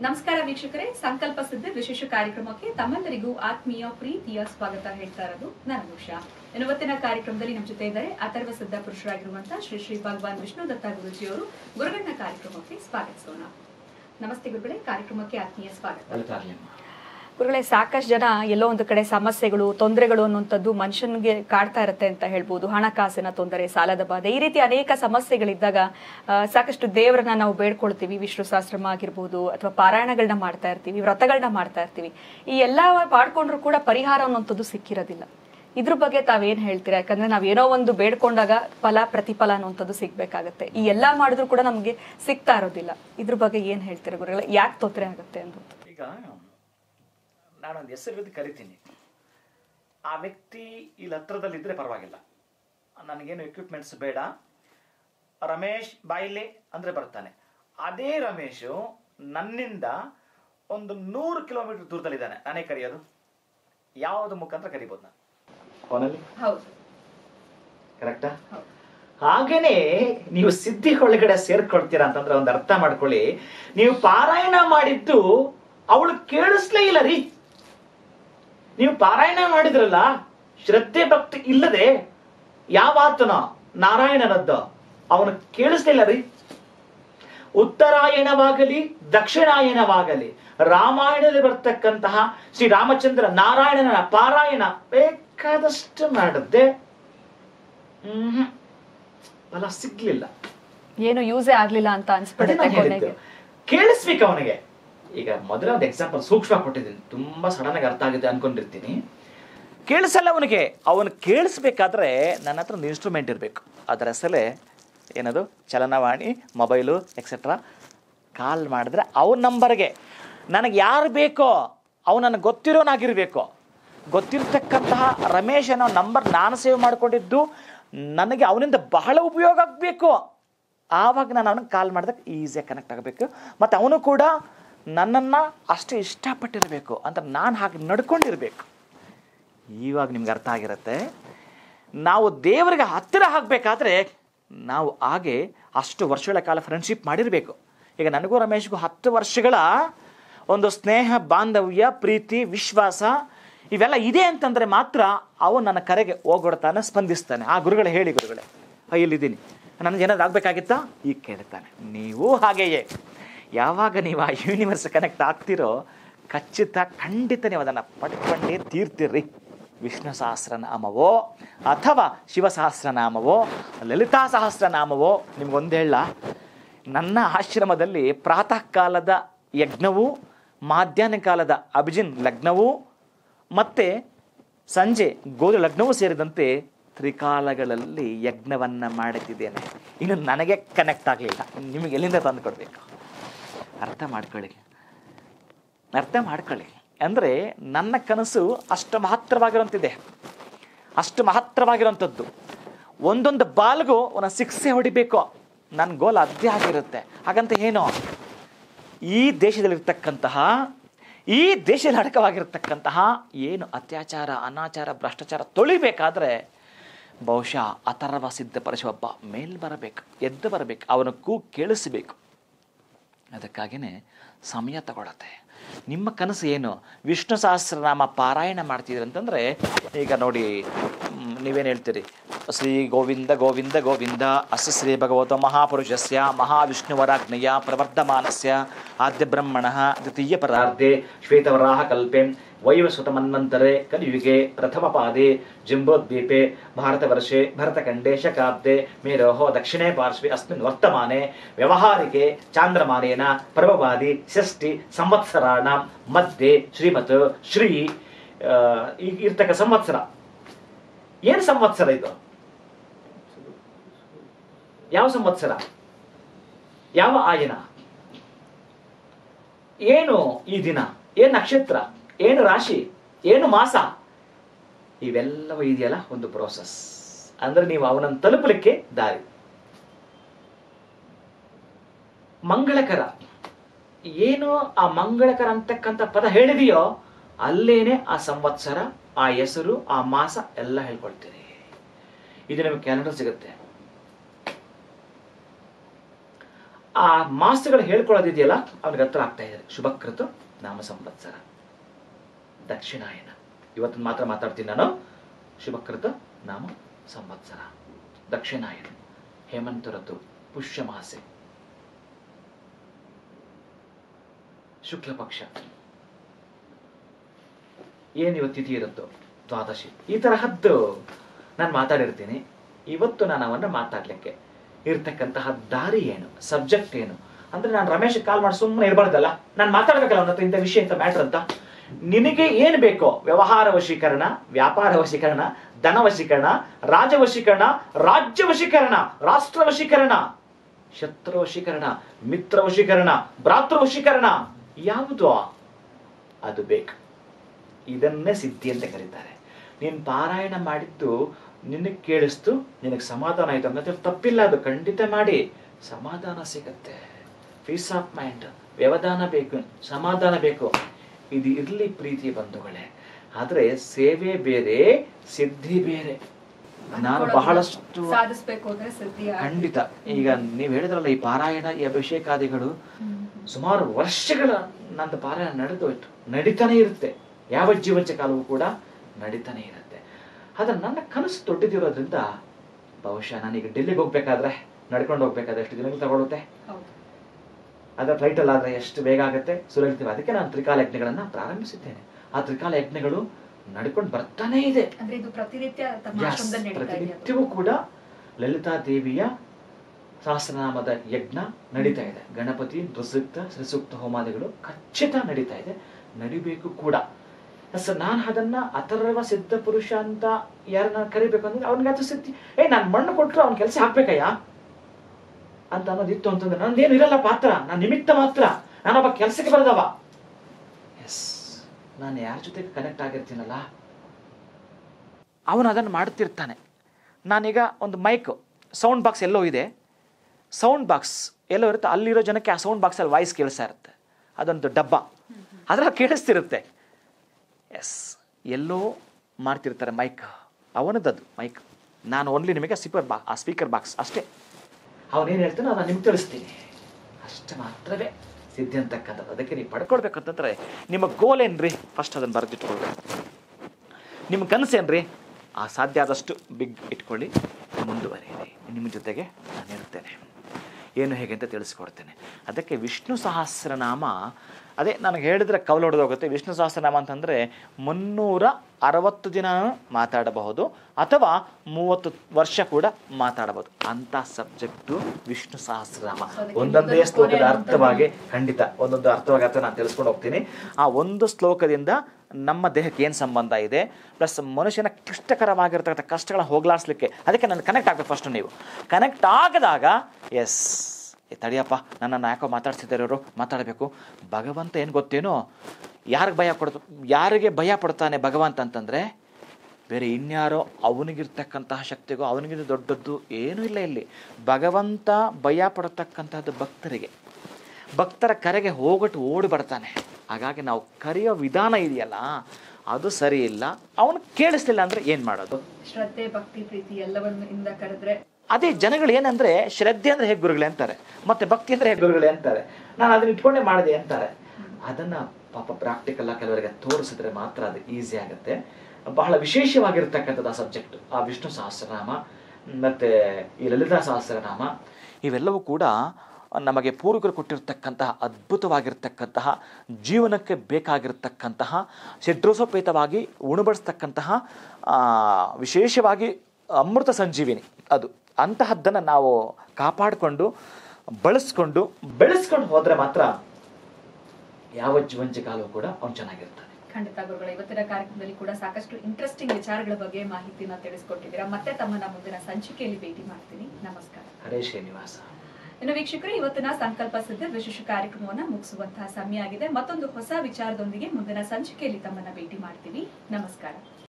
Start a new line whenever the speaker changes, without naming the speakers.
ನಮಸ್ಕಾರ ವೀಕ್ಷಕರೇ ಸಂಕಲ್ಪ ಸಿದ್ಧ ವಿಶೇಷ ಕಾರ್ಯಕ್ರಮಕ್ಕೆ ತಮ್ಮೆಲ್ಲರಿಗೂ ಆತ್ಮೀಯ ಪ್ರೀತಿಯ ಸ್ವಾಗತ ಹೇಳ್ತಾ ಇರೋದು ನಾನು ಉಷಾ ಇವತ್ತಿನ ಕಾರ್ಯಕ್ರಮದಲ್ಲಿ ನಮ್ಮ ಜೊತೆ ಇದ್ದಾರೆ ಅಥರ್ವ ಸಿದ್ಧ ಪುರುಷರಾಗಿರುವಂತಹ ಶ್ರೀ ಶ್ರೀ ಭಗವಾನ್ ವಿಷ್ಣು ದತ್ತ ಗುರುಜಿಯವರು ಗುರುಗಣ್ಣ ಕಾರ್ಯಕ್ರಮಕ್ಕೆ ಸ್ವಾಗತಿಸೋಣ ನಮಸ್ತೆ ಗುರುಗಳೇ ಕಾರ್ಯಕ್ರಮಕ್ಕೆ ಆತ್ಮೀಯ ಸ್ವಾಗತ
ಒಳ್ಳೆದಾಗ್ಲಿ ಅಮ್ಮ.
ಗುರುಗಳೇ ಸಾಕಷ್ಟು ಜನ ಎಲ್ಲೋ ಒಂದು ಕಡೆ ಸಮಸ್ಯೆಗಳು ತೊಂದರೆಗಳು ಅನ್ನುವಂಥದ್ದು ಮನುಷ್ಯನಿಗೆ ಕಾಡ್ತಾ ಇರುತ್ತೆ ಅಂತ ಹೇಳ್ಬೋದು ಹಣಕಾಸಿನ ತೊಂದರೆ ಸಾಲದ ಬಾಧೆ ಈ ರೀತಿ ಅನೇಕ ಸಮಸ್ಯೆಗಳಿದ್ದಾಗ ಆ, ಸಾಕಷ್ಟು ದೇವರನ್ನ ನಾವು ಬೇಡ್ಕೊಳ್ತೀವಿ ವಿಷ್ಣು ಸಹಸ್ರಮ ಆಗಿರ್ಬೋದು ಅಥವಾ ಪಾರಾಯಣಗಳನ್ನ ಮಾಡ್ತಾ ಇರ್ತೀವಿ ವ್ರತಗಳನ್ನ ಮಾಡ್ತಾ ಇರ್ತೀವಿ ಈ ಎಲ್ಲ ಮಾಡ್ಕೊಂಡ್ರು ಕೂಡ ಪರಿಹಾರ ಅನ್ನುವಂಥದ್ದು ಸಿಕ್ಕಿರೋದಿಲ್ಲ ಇದ್ರ ಬಗ್ಗೆ ತಾವೇನ್ ಹೇಳ್ತೀರಾ ಯಾಕಂದ್ರೆ ನಾವ್ ಏನೋ ಒಂದು ಬೇಡ್ಕೊಂಡಾಗ ಫಲ ಪ್ರತಿಫಲ ಅನ್ನುವಂಥದ್ದು ಸಿಗ್ಬೇಕಾಗತ್ತೆ ಈ ಎಲ್ಲಾ ಮಾಡಿದ್ರು ಕೂಡ ನಮಗೆ ಸಿಗ್ತಾ ಇರೋದಿಲ್ಲ ಇದ್ರ ಬಗ್ಗೆ ಏನ್ ಹೇಳ್ತೀರಾ ಗುರುಗಳೇ ಯಾಕೆ ತೊಂದರೆ ಆಗುತ್ತೆ ಅಂತ
ಈಗ ನಾನೊಂದು ಹೆಸರು ಹಿಡಿದು ಕರಿತೀನಿ ಆ ವ್ಯಕ್ತಿ ಇಲ್ಲಿ ಹತ್ರದಲ್ಲಿದ್ದರೆ ಪರವಾಗಿಲ್ಲ ನನಗೇನು ಎಕ್ವಿಪ್ಮೆಂಟ್ಸ್ ಬೇಡ ರಮೇಶ್ ಬಾಯಿಲೆ ಅಂದರೆ ಬರ್ತಾನೆ ಅದೇ ರಮೇಶು ನನ್ನಿಂದ ಒಂದು ನೂರು ಕಿಲೋಮೀಟರ್ ದೂರದಲ್ಲಿದ್ದಾನೆ ನಾನೇ ಕರೆಯೋದು ಯಾವುದು ಮುಖಾಂತರ ಕರಿಬೋದು ನಾನು ಫೋನಲ್ಲಿ
ಹೌದು
ಕರೆಕ್ಟಾ
ಹೌದು
ಹಾಗೇನೆ ನೀವು ಸಿದ್ಧಿ ಒಳಗಡೆ ಸೇರ್ಕೊಳ್ತೀರಾ ಅಂತಂದ್ರೆ ಒಂದು ಅರ್ಥ ಮಾಡ್ಕೊಳ್ಳಿ ನೀವು ಪಾರಾಯಣ ಮಾಡಿದ್ದು ಅವಳು ಕೇಳಿಸ್ಲೇ ಇಲ್ಲ ರೀ ನೀವು ಪಾರಾಯಣ ಮಾಡಿದ್ರಲ್ಲ ಶ್ರದ್ಧೆ ಭಕ್ತಿ ಇಲ್ಲದೆ ಯಾವ ಆತನ ನಾರಾಯಣನದ್ದು ಅವನು ಕೇಳಿಸ್ಲಿಲ್ಲ ರೀ ಉತ್ತರಾಯಣವಾಗಲಿ ದಕ್ಷಿಣಾಯನವಾಗಲಿ ರಾಮಾಯಣದಲ್ಲಿ ಬರ್ತಕ್ಕಂತಹ ಶ್ರೀ ರಾಮಚಂದ್ರ ನಾರಾಯಣನ ಪಾರಾಯಣ ಬೇಕಾದಷ್ಟು ಮಾಡಿದ್ದೆ ಹ್ಮ್ ಫಲ ಸಿಗ್ಲಿಲ್ಲ
ಏನು ಯೂಸೇ ಆಗ್ಲಿಲ್ಲ ಅಂತ
ಅದೇ
ಅನ್ಸ್ಬಿಡುತ್ತೆ
ನಾನ್ ಹೇಳಿದ್ದು.
ಕೊನೆಗೆ
ಕೇಳಿಸ್ಬೇಕು ಅವನಿಗೆ ಈಗ ಮೊದಲ ಒಂದು ಎಕ್ಸಾಂಪಲ್ ಸೂಕ್ಷ್ಮ ಕೊಟ್ಟಿದ್ದೀನಿ ತುಂಬಾ ಸಡನ್ ಆಗಿ ಅರ್ಥ ಆಗುತ್ತೆ ಅನ್ಕೊಂಡಿರ್ತೀನಿ ಕೇಳಿಸಲ್ಲ ಅವನಿಗೆ ಅವನು ಕೇಳಿಸ್ಬೇಕಾದ್ರೆ ನನ್ನ ಹತ್ರ ಒಂದು ಇನ್ಸ್ಟ್ರೂಮೆಂಟ್ ಇರಬೇಕು ಅದರ ಹೆಸರೇ ಏನದು ಚಲನವಾಣಿ ಮೊಬೈಲು ಎಕ್ಸೆಟ್ರಾ ಕಾಲ್ ಮಾಡಿದ್ರೆ ಅವನ ನಂಬರ್ಗೆ ನನಗೆ ಯಾರು ಬೇಕೋ ಅವು ನನಗೆ ಗೊತ್ತಿರೋನಾಗಿರ್ಬೇಕು ಗೊತ್ತಿರ್ತಕ್ಕಂತಹ ರಮೇಶ್ ಅನ್ನೋ ನಂಬರ್ ನಾನು ಸೇವ್ ಮಾಡ್ಕೊಂಡಿದ್ದು ನನಗೆ ಅವನಿಂದ ಬಹಳ ಉಪಯೋಗ ಆಗಬೇಕು ಆವಾಗ ನಾನು ಅವನಿಗೆ ಕಾಲ್ ಮಾಡಿದಾಗ ಈಸಿಯಾಗಿ ಕನೆಕ್ಟ್ ಆಗಬೇಕು ಮತ್ತು ಅವನು ಕೂಡ ನನ್ನನ್ನು ಅಷ್ಟು ಇಷ್ಟಪಟ್ಟಿರಬೇಕು ಅಂತ ನಾನು ಹಾಗೆ ನಡ್ಕೊಂಡಿರಬೇಕು ಇವಾಗ ನಿಮ್ಗೆ ಅರ್ಥ ಆಗಿರುತ್ತೆ ನಾವು ದೇವರಿಗೆ ಹತ್ತಿರ ಆಗಬೇಕಾದ್ರೆ ನಾವು ಹಾಗೆ ಅಷ್ಟು ವರ್ಷಗಳ ಕಾಲ ಫ್ರೆಂಡ್ಶಿಪ್ ಮಾಡಿರಬೇಕು ಈಗ ನನಗೂ ರಮೇಶ್ಗೂ ಹತ್ತು ವರ್ಷಗಳ ಒಂದು ಸ್ನೇಹ ಬಾಂಧವ್ಯ ಪ್ರೀತಿ ವಿಶ್ವಾಸ ಇವೆಲ್ಲ ಇದೆ ಅಂತಂದರೆ ಮಾತ್ರ ಅವನು ನನ್ನ ಕರೆಗೆ ಹೋಗ್ಬಿಡ್ತಾನೆ ಸ್ಪಂದಿಸ್ತಾನೆ ಆ ಗುರುಗಳೇ ಹೇಳಿ ಗುರುಗಳೇ ಆ, ಇಲ್ಲಿದ್ದೀನಿ ನನಗೆ ಏನಾದ್ರು ಆಗಬೇಕಾಗಿತ್ತಾ ಈಗ ಕೇಳ್ತಾನೆ ನೀವು ಹಾಗೆಯೇ ಯಾವಾಗ ನೀವು ಆ ಯೂನಿವರ್ಸ್ ಕನೆಕ್ಟ್ ಆಗ್ತಿರೋ ಖಚಿತ ಖಂಡಿತ ನೀವು ಅದನ್ನು ಪಡ್ಕೊಂಡೇ ತೀರ್ತಿರ್ರಿ ವಿಷ್ಣು ಸಹಸ್ರನಾಮವೋ ಅಥವಾ ಶಿವ ಸಹಸ್ರನಾಮವೋ ಲಲಿತಾ ಸಹಸ್ರನಾಮವೋ ನಿಮ್ಗೊಂದು ಹೇಳ ನನ್ನ ಆಶ್ರಮದಲ್ಲಿ ಪ್ರಾತಃ ಕಾಲದ ಯಜ್ಞವು ಮಾಧ್ಯಾಹ್ನ ಕಾಲದ ಅಭಿಜಿನ್ ಲಗ್ನವು ಮತ್ತು ಸಂಜೆ ಗೋಧಿ ಲಗ್ನವೂ ಸೇರಿದಂತೆ ತ್ರಿಕಾಲಗಳಲ್ಲಿ ಯಜ್ಞವನ್ನು ಮಾಡುತ್ತಿದ್ದೇನೆ ಇನ್ನು ನನಗೆ ಕನೆಕ್ಟ್ ಆಗಲಿಲ್ಲ ನಿಮಗೆ ಎಲ್ಲಿಂದ ತಂದು ಕೊಡಬೇಕು ಅರ್ಥ ಮಾಡ್ಕೊಳ್ಳಿ ಅರ್ಥ ಮಾಡ್ಕೊಳ್ಳಿ ಅಂದರೆ ನನ್ನ ಕನಸು ಅಷ್ಟು ಮಹತ್ತರವಾಗಿರೋಂತಿದೆ ಅಷ್ಟು ಮಹತ್ತರವಾಗಿರೋಂಥದ್ದು ಒಂದೊಂದು ಬಾಲ್ಗೂ ಒಂದು ಸಿಕ್ಸೆ ಹೊಡಿಬೇಕು ನನ್ನ ಗೋಲ್ ಅದೇ ಆಗಿರುತ್ತೆ ಹಾಗಂತ ಏನು ಈ ದೇಶದಲ್ಲಿರ್ತಕ್ಕಂತಹ ಈ ದೇಶದಲ್ಲಿ ಅಡಕವಾಗಿರ್ತಕ್ಕಂತಹ ಏನು ಅತ್ಯಾಚಾರ ಅನಾಚಾರ ಭ್ರಷ್ಟಾಚಾರ ತೊಳಿಬೇಕಾದ್ರೆ ಬಹುಶಃ ಅಥರ್ವ ಸಿದ್ಧಪಡಿಸಿ ಒಬ್ಬ ಮೇಲ್ ಬರಬೇಕು ಎದ್ದು ಬರಬೇಕು ಅವನ ಕೂ ಕೇಳಿಸಬೇಕು ಅದಕ್ಕಾಗಿಯೇ ಸಮಯ ತಗೊಳತ್ತೆ ನಿಮ್ಮ ಕನಸು ಏನು ವಿಷ್ಣು ಸಹಸ್ರನಾಮ ಪಾರಾಯಣ ಮಾಡ್ತಿದ್ರಿ ಅಂತಂದರೆ ಈಗ ನೋಡಿ ಮ್, ನೀವೇನು ಹೇಳ್ತೀರಿ ಶ್ರೀ ಗೋವಿಂದ ಗೋವಿಂದ ಗೋವಿಂದ ಅಸ ಶ್ರೀ ಭಗವತ ಮಹಾಪುರುಷಸ್ಯ ಮಹಾವಿಷ್ಣುವರಾಜ್ಞೆಯ ಪ್ರವರ್ಧಮಾನಸ್ಯ ಆದ್ಯ ಬ್ರಹ್ಮಣ ದ್ವಿತೀಯ ಪರಾರ್ಧೆ ಶ್ವೇತವರಾಹ ಕಲ್ಪೆ ವೈವಸ್ವತಮನ್ವಂತರೆ ಕಲಿಯುಗೆ ಪ್ರಥಮ ಪಾದೆ ಜಿಂಬೋದ್ವೀಪೆ ಭಾರತವರ್ಷೆ ಭರತಖಂಡೆ ಶಕಾಬ್ದೆ ಮೇರೋಹೋ ದಕ್ಷಿಣೆ ಪಾರ್ಶ್ವೆ ಅಸ್ಮಿನ್ ವರ್ತಮಾನೆ ವ್ಯವಹಾರಿಕೆ ಚಾಂದ್ರಮಾನೇನ ಪ್ರಭವಾದಿ ಷಷ್ಠಿ ಸಂವತ್ಸರಾಣ ಮಧ್ಯೆ ಶ್ರೀಮತ್ ಶ್ರೀ ಆ, ಈ- ಇರ್ತಕ್ಕ ಸಂವತ್ಸರ ಏನು ಸಂವತ್ಸರ ಇದು ಯಾವ ಸಂವತ್ಸರ ಯಾವ ಆಯನ ಏನು ಈ ದಿನ ಏನು ನಕ್ಷತ್ರ ಏನು ರಾಶಿ ಏನು ಮಾಸ ಇವೆಲ್ಲವೂ ಇದೆಯಲ್ಲ ಒಂದು ಪ್ರೋಸೆಸ್ ಅಂದ್ರೆ ನೀವು ಅವನನ್ನು ತಲುಪಲಿಕ್ಕೆ ದಾರಿ ಮಂಗಳಕರ ಏನು ಆ ಮಂಗಳಕರ ಅಂತಕ್ಕಂಥ ಪದ ಹೇಳಿದೆಯೋ ಅಲ್ಲೇನೆ ಆ ಸಂವತ್ಸರ ಆ ಹೆಸರು ಆ ಮಾಸ ಎಲ್ಲ ಹೇಳ್ಕೊಳ್ತೀರಿ ಇದು ನಿಮಗೆ ಕ್ಯಾಲೆಂಡರ್ ಸಿಗುತ್ತೆ ಆ ಮಾಸಗಳು ಹೇಳ್ಕೊಳ್ಳೋದಿದೆಯಲ್ಲ ಅವ್ನಿಗೆ ಹತ್ರ ಆಗ್ತಾ ಇದೆ ಶುಭಕೃತು ನಾಮ ಸಂವತ್ಸರ ದಕ್ಷಿಣಾಯನ ಇವತ್ತಿನ ಮಾತ್ರ ಮಾತಾಡ್ತೀನಿ ನಾನು ಶುಭಕೃತ ನಾಮ ಸಂವತ್ಸರ ದಕ್ಷಿಣಾಯನ ಹೇಮಂತ ಋತು ಪುಷ್ಯ ಮಾಸೆ ಶುಕ್ಲ ಪಕ್ಷ ಏನ್ ಇವತ್ತು ತಿಥಿ ಇರುತ್ತೋ ದ್ವಾದಶಿ ಈ ತರಹದ್ದು ನಾನು ಮಾತಾಡಿರ್ತೀನಿ ಇವತ್ತು ನಾನು ಅವನ್ನ ಮಾತಾಡ್ಲಿಕ್ಕೆ ಇರ್ತಕ್ಕಂತಹ ದಾರಿ ಏನು ಸಬ್ಜೆಕ್ಟ್ ಏನು ಅಂದ್ರೆ ನಾನು ರಮೇಶ್ ಕಾಲ್ ಮಾಡಿ ಸುಮ್ಮನೆ ಇರಬಾರ್ದಲ್ಲ ನಾನು ಮಾತಾಡ್ಬೇಕಲ್ಲ ಅವನ ಹತ್ರ ಇಂಥ ವಿಷಯ ಇಂಥ ಮ್ಯಾಟ್ರ್ ಅಂತ ನಿನಗೆ ಏನ್ ಬೇಕೋ ವ್ಯವಹಾರ ವಶೀಕರಣ ವ್ಯಾಪಾರ ವಶೀಕರಣ ಧನ ವಶೀಕರಣ ರಾಜ ವಶೀಕರಣ ರಾಜ್ಯ ವಶೀಕರಣ ರಾಷ್ಟ್ರ ವಶೀಕರಣ ಶತ್ರು ವಶೀಕರಣ ಮಿತ್ರ ವಶೀಕರಣ ಭ್ರಾತೃ ವಶೀಕರಣ ಯಾವುದು ಅದು ಬೇಕು ಇದನ್ನೇ ಸಿದ್ಧಿ ಅಂತ ಕರೀತಾರೆ ನೀನು ಪಾರಾಯಣ ಮಾಡಿದ್ದು ನಿನಗೆ ಕೇಳಿಸ್ತು ನಿನಗೆ ಸಮಾಧಾನ ಆಯ್ತು ಹಂಗಂದ್ರೆ ತಪ್ಪಿಲ್ಲ ಅದು ಖಂಡಿತ ಮಾಡಿ ಸಮಾಧಾನ ಸಿಗತ್ತೆ ಪೀಸ್ ಆಫ್ ಮೈಂಡ್ ವ್ಯವಧಾನ ಬೇಕು ಸಮಾಧಾನ ಬೇಕು ಇದು ಇರ್ಲಿ ಪ್ರೀತಿ ಬಂಧುಗಳೇ ಆದ್ರೆ ಸೇವೆ ಬೇರೆ ಸಿದ್ಧಿ ಬೇರೆ ನಾನು ಬಹಳಷ್ಟು
ಸಾಧಿಸ್ಬೇಕು ಅಂದ್ರೆ ಸಿದ್ಧಿ ಆಗ್-
ಖಂಡಿತ ಈಗ ನೀವು ಹೇಳಿದ್ರಲ್ಲ ಈ ಪಾರಾಯಣ ಈ ಅಭಿಷೇಕಾದಿಗಳು
ಹ್ಮ್.
ಸುಮಾರು ವರ್ಷಗಳ ನಂದು ಪಾರಾಯಣ ನಡೆದೋಯ್ತು ನಡೀತಾನೆ ಇರುತ್ತೆ ಯಾವ ಜೀವಂಚ ಕಾಲವೂ ಕೂಡ ನಡೀತಾನೆ ಇರುತ್ತೆ ಆದ್ರೆ ನನ್ನ ಕನಸು ದೊಡ್ಡದಿರೋದ್ರಿಂದ ಬಹುಶಃ ನಾನೀಗ ಡೆಲ್ಲಿಗೆ ಹೋಗ್ಬೇಕಾದ್ರೆ ನಡ್ಕೊಂಡು ಹೋಗ್ಬೇಕಾದ್ರೆ ಎಷ್ಟು ದಿನಗಳು ತಗೊಳುತ್ತೆ
ಹೌದು
ಅದರ ಫ್ಲೈಟಲ್ಲಿ ಆದ್ರೆ ಎಷ್ಟು ಬೇಗ ಆಗುತ್ತೆ ಸುಲಲಿತವೆ ಅದಕ್ಕೆ ನಾನು ತ್ರಿಕಾಲ ಯಜ್ಞಗಳನ್ನ ಪ್ರಾರಂಭಿಸಿದ್ದೇನೆ ಆ ತ್ರಿಕಾಲ ಯಜ್ಞಗಳು ನಡ್ಕೊಂಡು ಬರ್ತಾನೇ ಇದೆ
ಅಂದ್ರೆ ಇದು ಪ್ರತಿನಿತ್ಯ ತಮ್ಮ
Yes,
ಆಶ್ರಮದಲ್ಲಿ ನಡೀತಾ ಇದೆಯಾ ಅದು?
ಪ್ರತಿನಿತ್ಯವೂ ಕೂಡ ಲಲಿತಾ ದೇವಿಯ ಸಹಸ್ರನಾಮದ ಯಜ್ಞ ನಡೀತಾ ಇದೆ ಗಣಪತಿ ನೃಸೂಕ್ತ ಶ್ರೀಸೂಕ್ತ ಹೋಮಾದಿಗಳು ಖಚಿತ ನಡೀತಾ ಇದೆ ನಡಿಬೇಕು ಕೂಡ ಸರ್ ನಾನು ಅದನ್ನ ಅಥರ್ವ ಸಿದ್ಧ ಪುರುಷ ಅಂತ ಯಾರನ್ನ ಕರಿಬೇಕು ಅಂದ್ರೆ ಅವ್ನಿಗೆ ಅದು ಸಿದ್ಧಿ ಏ ನಾನು ಮಣ್ಣು ಕೊಟ್ಟರು ಅವ್ನ ಕೆಲಸ ಹಾಕ್ಬೇಕಯ್ಯ ಅಂತ ಅನ್ನೋದಿತ್ತು ಅಂತಂದ್ರೆ ನಂದೇನು ಇರಲ್ಲ ಪಾತ್ರ ನಾನು ನಿಮಿತ್ತ ಮಾತ್ರ ನಾನೊಬ್ಬ ಕೆಲಸಕ್ಕೆ ಬರದವ ಎಸ್ ನಾನು ಯಾರ ಜೊತೆಗೆ ಕನೆಕ್ಟ್ ಆಗಿರ್ತೀನಲ್ಲ ಅವನು ಅದನ್ನು ಮಾಡ್ತಿರ್ತಾನೆ ನಾನೀಗ ಒಂದು ಮೈಕ್ ಸೌಂಡ್ ಬಾಕ್ಸ್ ಎಲ್ಲೋ ಇದೆ ಸೌಂಡ್ ಬಾಕ್ಸ್ ಎಲ್ಲೋ ಇರುತ್ತೆ ಅಲ್ಲಿರೋ ಜನಕ್ಕೆ ಆ ಸೌಂಡ್ ಬಾಕ್ಸಲ್ಲಿ ವಾಯ್ಸ್ ಕೇಳಿಸ್ತಾ ಇರುತ್ತೆ ಅದೊಂದು ಡಬ್ಬ ಅದ್ರಲ್ಲಿ ಕೇಳಿಸ್ತಿರುತ್ತೆ ಎಸ್ ಎಲ್ಲೋ ಮಾಡ್ತಿರ್ತಾರೆ ಮೈಕ್ ಅವನದದು ಮೈಕ್ ನಾನು ಓನ್ಲಿ ನಿಮಗೆ ಸ್ಪೀಕರ್ ಬಾ ಆ ಸ್ಪೀಕರ್ ಬಾಕ್ಸ್ ಅಷ್ಟೇ ಅವನೇನು ಹೇಳ್ತಾನೆ ನಾನು ನಿಮ್ಗೆ ತಿಳಿಸ್ತೀನಿ ಅಷ್ಟು ಮಾತ್ರವೇ ಸಿದ್ಧಿ ಅಂತಕ್ಕಂಥದ್ದು ಅದಕ್ಕೆ ನೀವು ಪಡ್ಕೊಳ್ಬೇಕಂತಂದ್ರೆ ನಿಮ್ಮ ಗೋಲ್ ಏನ್ರಿ ಫಸ್ಟ್ ಅದನ್ನು ಬರೆದಿಟ್ಕೊಳ್ಬೇಕು ನಿಮ್ಮ ಕನಸೇನ್ರಿ ಆ ಸಾಧ್ಯ ಆದಷ್ಟು ಬಿಗ್ ಇಟ್ಕೊಳ್ಳಿ ಮುಂದುವರಿಯಿರಿ ನಿಮ್ಮ ಜೊತೆಗೆ ನಾನು ಇರ್ತೇನೆ ಏನು ಹೇಗೆ ಅಂತ ತಿಳಿಸ್ಕೊಡ್ತೇನೆ ಅದಕ್ಕೆ ವಿಷ್ಣು ಸಹಸ್ರನಾಮ ಅದೇ ನನಗೆ ಹೇಳಿದ್ರೆ ಕವಲು ಹೊಡೆದೋಗುತ್ತೆ ವಿಷ್ಣು ಸಹಸ್ರನಾಮ ಅಂತಂದರೆ ಮುನ್ನೂರ ಅರವತ್ತು ದಿನ ಮಾತಾಡಬಹುದು ಅಥವಾ ಮೂವತ್ತು ವರ್ಷ ಕೂಡ ಮಾತಾಡಬಹುದು ಅಂತ ಸಬ್ಜೆಕ್ಟು ವಿಷ್ಣು ಸಹಸ್ರನಾಮ
ಅದಕ್ಕೆ
ಒಂದೊಂದೇ
ಮೊದಲು
ಶ್ಲೋಕದ
ಕೊನೆ
ಅರ್ಥವಾಗಿ ಖಂಡಿತ ಒಂದೊಂದು ಅರ್ಥವಾಗಿ ಅರ್ಥ ನಾನು ತಿಳಿಸ್ಕೊಂಡು ಹೋಗ್ತೀನಿ ಆ ಒಂದು ಶ್ಲೋಕದಿಂದ ನಮ್ಮ ದೇಹಕ್ಕೆ ಏನು ಸಂಬಂಧ ಇದೆ ಪ್ಲಸ್ ಮನುಷ್ಯನ ಕ್ಲಿಷ್ಟಕರವಾಗಿರ್ತಕ್ಕಂಥ ಕಷ್ಟಗಳನ್ನ ಹೋಗ್ಲಾಡಿಸ್ಲಿಕ್ಕೆ ಅದಕ್ಕೆ ನಾನು ಕನೆಕ್ಟ್ ಆಗಬೇಕು ಫಸ್ಟ್ ನೀವು ಕನೆಕ್ಟ್ ಆಗದಾಗ ಎಸ್ ತಡಿಯಪ್ಪ ನನ್ನನ್ನು ಯಾಕೋ ಮಾತಾಡ್ತಿದ್ದಾರೆ ಇವರು ಮಾತಾಡಬೇಕು ಭಗವಂತ ಏನು ಗೊತ್ತೇನೋ ಯಾರಿಗೆ ಭಯ ಪಡ್ತ ಯಾರಿಗೆ ಭಯ ಪಡ್ತಾನೆ ಭಗವಂತ ಅಂತಂದರೆ ಬೇರೆ ಇನ್ಯಾರೋ ಅವನಿಗಿರ್ತಕ್ಕಂತಹ ಶಕ್ತಿಗೋ ಅವನಿಗಿಂತ ದೊಡ್ಡದ್ದು ಏನೂ ಇಲ್ಲ ಇಲ್ಲಿ ಭಗವಂತ ಭಯ ಪಡತಕ್ಕಂತಹದ್ದು ಭಕ್ತರಿಗೆ ಭಕ್ತರ ಕರೆಗೆ ಹೋಗಟ್ಟು ಓಡಿ ಬರ್ತಾನೆ ಹಾಗಾಗಿ ನಾವು ಕರೆಯೋ ವಿಧಾನ ಇದೆಯಲ್ಲ ಅದು ಸರಿ ಇಲ್ಲ ಅವನು ಕೇಳಿಸ್ಲಿಲ್ಲ ಅಂದರೆ ಏನು ಮಾಡೋದು
ಶ್ರದ್ಧೆ ಭಕ್ತಿ ಪ್ರೀತಿ ಎಲ್ಲವನ್ನು ಇಂದ ಕರೆದ್ರೆ
ಅದೇ ಜನಗಳು ಏನಂದ್ರೆ ಶ್ರದ್ಧೆ ಅಂದ್ರೆ ಹೇಗೆ ಗುರುಗಳೇ ಅಂತಾರೆ ಮತ್ತೆ ಭಕ್ತಿ ಅಂದ್ರೆ ಹೇಗೆ ಗುರುಗಳೇ ಅಂತಾರೆ ನಾನು ಅದನ್ನ ಇಟ್ಕೊಂಡೇ ಮಾಡಿದೆ ಅಂತಾರೆ ಅದನ್ನ ಪಾಪ ಪ್ರಾಕ್ಟಿಕಲ್ ಆಗಿ ಕೆಲವರಿಗೆ ತೋರಿಸಿದ್ರೆ ಮಾತ್ರ ಅದು ಈಸಿ ಆಗುತ್ತೆ ಬಹಳ ವಿಶೇಷವಾಗಿರ್ತಕ್ಕಂಥದ್ದು ಆ ಸಬ್ಜೆಕ್ಟ್ ಆ ವಿಷ್ಣು ಸಹಸ್ರನಾಮ ಮತ್ತೆ ಈ ಲಲಿತಾ ಸಹಸ್ರನಾಮ ಇವೆಲ್ಲವೂ ಕೂಡ ನಮಗೆ ಪೂರ್ವಿಕರು ಕೊಟ್ಟಿರ್ತಕ್ಕಂತಹ ಅದ್ಭುತವಾಗಿರ್ತಕ್ಕಂತಹ ಜೀವನಕ್ಕೆ ಬೇಕಾಗಿರ್ತಕ್ಕಂತಹ ಷಡ್ರೋಸೋಪೇತವಾಗಿ ಉಣಬಡಿಸ್ತಕ್ಕಂತಹ ಆ, ವಿಶೇಷವಾಗಿ ಅಮೃತ ಸಂಜೀವಿನಿ ಅದು ಅಂತಹದ್ದನ್ನು ನಾವು ಕಾಪಾಡಿಕೊಂಡು ಬಳಸ್ಕೊಂಡು ಬೆಳೆಸ್ಕೊಂಡು ಹೋದ್ರೆ ಮಾತ್ರ ಯಾವ ಜೀವಂಚ ಕಾಲವೂ ಕೂಡ ಅವ್ನು ಚೆನ್ನಾಗಿರ್ತಾನೆ
ಖಂಡಿತ ಗುರುಗಳ ಇವತ್ತಿನ ಕಾರ್ಯಕ್ರಮದಲ್ಲಿ ಕೂಡ ಸಾಕಷ್ಟು ಇಂಟ್ರೆಸ್ಟಿಂಗ್ ವಿಚಾರಗಳ ಬಗ್ಗೆ ಮಾಹಿತಿನ ತಿಳಿಸ್ಕೊಟ್ಟಿದ್ದೀರಾ ಮತ್ತೆ ತಮ್ಮನ್ನ ಮುಂದಿನ ಸಂಚಿಕೆಯಲ್ಲಿ ಭೇಟಿ ಮಾಡ್ತೀನಿ ನಮಸ್ಕಾರ
ಹರೇ ಶ್ರೀನಿವಾಸ
ಇನ್ನು ವೀಕ್ಷಕರು ಇವತ್ತಿನ ಸಂಕಲ್ಪ ಸಿದ್ಧ ವಿಶೇಷ ಕಾರ್ಯಕ್ರಮವನ್ನ ಮುಗಿಸುವಂತಹ ಸಮಯ ಆಗಿದೆ ಮತ್ತೊಂದು ಹೊಸ ವಿಚಾರದೊಂದಿಗೆ ಮುಂದಿನ ಸಂಚಿಕೆಯಲ್ಲಿ ತಮ್ಮನ್ನ ಭೇಟಿ ಮಾಡ್ತೀವಿ ನಮಸ್ಕಾರ